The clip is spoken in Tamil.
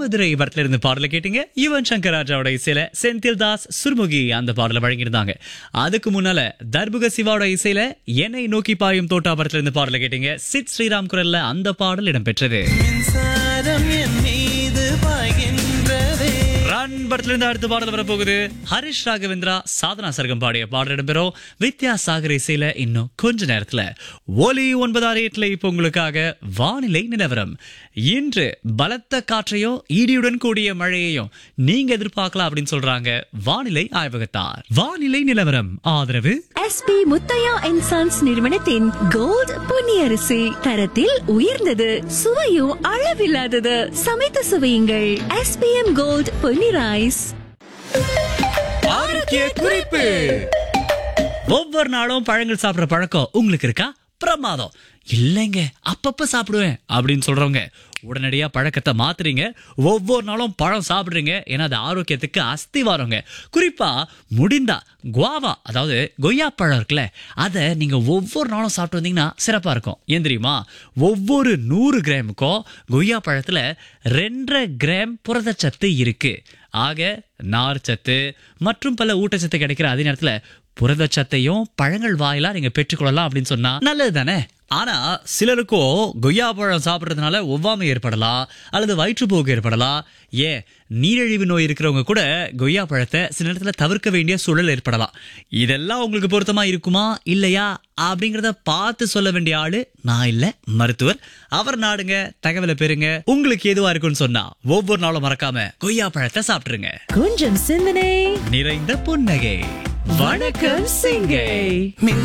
மதுரை படத்துல இருந்து பாடலை கேட்டீங்க யுவன் சங்கர் ராஜாவோட இசையில செந்தில் தாஸ் சுர்முகி அந்த பாடலை வழங்கியிருந்தாங்க அதுக்கு முன்னால தர்புக சிவாவோட இசையில என்னை நோக்கி பாயும் தோட்டா படத்துல இருந்து பாடலை கேட்டீங்க சித் ஸ்ரீராம் குரல்ல அந்த பாடல் இடம்பெற்றது மின்சாரம் என் மீது பாய்கின்றதே ரன் படத்துல இருந்து அடுத்த பாடல் வரப்போகுது ஹரிஷ் ராகவேந்திரா சாதனா சர்க்கம் பாடிய பாடல் இடம்பெறும் வித்யாசாகர் இசையில இன்னும் கொஞ்ச நேரத்துல ஒலி ஒன்பதாறு எட்டுல இப்போ உங்களுக்காக வானிலை நிலவரம் இன்று பலத்த காற்றையும் இடியுடன் கூடிய மழையையும் நீங்க எதிர்பார்க்கலாம் அப்படின்னு சொல்றாங்க வானிலை ஆய்வகத்தார் வானிலை நிலவரம் ஆதரவு எஸ்பி முத்தையா அண்ட் சன்ஸ் நிறுவனத்தின் கோல்ட் பொன்னியரிசி தரத்தில் உயர்ந்தது சுவையும் அளவில்லாதது சமைத்து சுவையுங்கள் எஸ்பிஎம் கோல்ட் பொன்னி ரைஸ் ஆரோக்கிய குறிப்பு ஒவ்வொரு நாளும் பழங்கள் சாப்பிடுற பழக்கம் உங்களுக்கு இருக்கா பிரமாதம் இல்லைங்க அப்பப்ப சாப்பிடுவேன் அப்படின்னு சொல்றவங்க உடனடியா பழக்கத்தை மாத்துறீங்க ஒவ்வொரு நாளும் பழம் சாப்பிடுறீங்க ஏன்னா அது ஆரோக்கியத்துக்கு அஸ்திவாரங்க குறிப்பா முடிந்தா குவாவா அதாவது கொய்யா பழம் இருக்குல்ல அதை நீங்க ஒவ்வொரு நாளும் சாப்பிட்டு வந்தீங்கன்னா சிறப்பா இருக்கும் ஏன் தெரியுமா ஒவ்வொரு நூறு கிராமுக்கும் கொய்யா பழத்துல ரெண்டரை கிராம் புரதச்சத்து இருக்கு ஆக நார்ச்சத்து மற்றும் பல ஊட்டச்சத்து கிடைக்கிற அதே நேரத்துல புரதச்சத்தையும் பழங்கள் வாயிலா நீங்க பெற்றுக்கொள்ளலாம் அப்படின்னு சொன்னா நல்லது தானே ஆனா சிலருக்கோ கொய்யா பழம் சாப்பிடுறதுனால ஒவ்வாமை ஏற்படலாம் அல்லது வயிற்றுப்போக்கு ஏற்படலாம் ஏன் நீரிழிவு நோய் இருக்கிறவங்க கூட கொய்யா பழத்தை சில நேரத்துல தவிர்க்க வேண்டிய சூழல் ஏற்படலாம் இதெல்லாம் உங்களுக்கு பொருத்தமா இருக்குமா இல்லையா அப்படிங்கறத பார்த்து சொல்ல வேண்டிய ஆளு நான் இல்ல மருத்துவர் அவர் நாடுங்க தகவலை பெறுங்க உங்களுக்கு எதுவா இருக்குன்னு சொன்னா ஒவ்வொரு நாளும் மறக்காம கொய்யா பழத்தை சாப்பிட்டுருங்க கொஞ்சம் சிந்தனை நிறைந்த புன்னகை வணக்கம் சிங்கை மின்